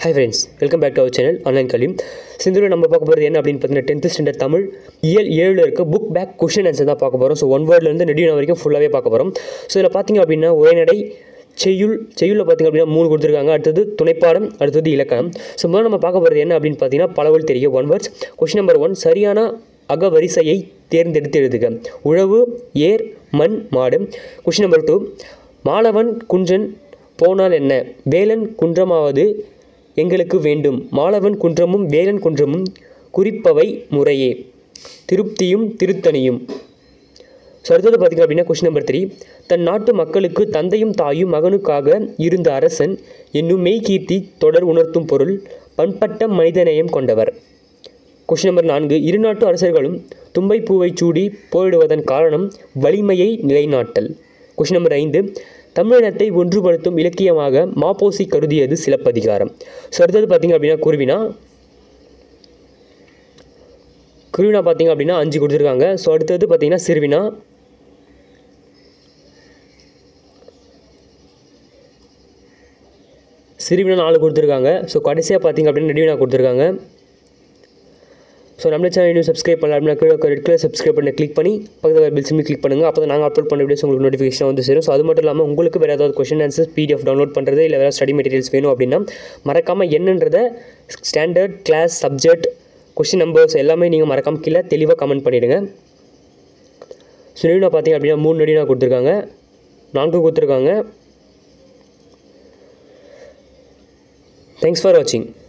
hi friends welcome back to our channel online கல்வி சிந்துவில் நம்ம பார்க்க போகிறது என்ன அப்படின்னு பார்த்தீங்கன்னா டென்த்து ஸ்டாண்டர்ட் தமிழ் இயல் ஏழில் இருக்க புக் பேக் கொஷின் ஆன்சர் தான் பார்க்க போகிறோம் ஸோ ஒன் வேர்ட்லேருந்து நெடியூனா வரைக்கும் ஃபுல்லாகவே பார்க்க போகிறோம் ஸோ இதில் பார்த்தீங்க அப்படின்னா உரைநடை செய்யுள் செய்யுளில் பார்த்தீங்க அப்படின்னா மூணு கொடுத்துருக்காங்க அடுத்தது துணைப்பாடம் அடுத்தது இலக்கணம் ஸோ முதல்ல நம்ம பார்க்க போகிறது என்ன அப்படின்னு பார்த்தீங்கன்னா பலவல் தெரிய one words question number one சரியான அகவரிசையை தேர்ந்தெடுத்து எழுதுக உழவு ஏர் மண் மாடு கொஷின் நம்பர் டூ மாலவன் குன்றன் போனால் என்ன வேலன் குன்றமாவது எங்களுக்கு வேண்டும் மாலவன் குன்றமும் வேலன் குன்றமும் குறிப்பவை முறையே திருப்தியும் திருத்தணியும் ஸோ அடுத்தது பார்த்திங்க அப்படின்னா கொஷின் நம்பர் த்ரீ தன் நாட்டு மக்களுக்கு தந்தையும் தாயும் மகனுக்காக இருந்த அரசன் என்னும் மெய்கீர்த்தி தொடர் உணர்த்தும் பொருள் பண்பட்ட மனிதநேயம் கொண்டவர் கொஷின் நம்பர் நான்கு இரு நாட்டு அரசர்களும் தும்பை பூவை சூடி போரிடுவதன் காரணம் வலிமையை நிலைநாட்டல் கொஷின் நம்பர் ஐந்து தமிழினத்தை ஒன்றுபடுத்தும் இலக்கியமாக மாப்போசி கருதியது சிலப்பதிகாரம் ஸோ அடுத்தது பார்த்தீங்க அப்படின்னா குருவினா குருவினா பார்த்தீங்க அப்படின்னா அஞ்சு கொடுத்துருக்காங்க ஸோ அடுத்தது பார்த்தீங்கன்னா சிறுவினா சிறுவினா நாலு கொடுத்துருக்காங்க ஸோ கடைசியாக பார்த்தீங்க அப்படின்னா நெடுவினா கொடுத்துருக்காங்க ஸோ நம்ம சேனல் இன்னும் சப்ஸ்கிரைப் பண்ணல அப்படின்னா கீழே ரெட் கலர் சப்ஸ்கிரைப் பண்ணி கிளிக் பண்ணி பக்கத்தில் பில் சிம்மி கிளிக் பண்ணுங்கள் அப்போ தான் நாங்கள் அப்லோட் பண்ண வீடியோஸ் உங்களுக்கு நோட்டிஃபிகேஷன் வந்து சேரும் ஸோ அது மட்டும் இல்லாமல் உங்களுக்கு வேறு ஏதாவது கொஷின் ஆன்சர்ஸ் பிடிஎஃப் டவுன்லோட் பண்ணுறது இல்லை வேறு ஸ்டடி மெட்டீரியல்ஸ் வேணும் அப்படின்னா மறக்காமல் என்னன்றத standard class subject question numbers எல்லாமே நீங்கள் மறக்காமல் கீழே தெளிவாக கமெண்ட் பண்ணிவிடுங்க ஸோ நெடினா பார்த்தீங்க அப்படின்னா மூணு நெடினா கொடுத்துருக்காங்க நான்கு கொடுத்துருக்காங்க தேங்க்ஸ் ஃபார் வாட்சிங்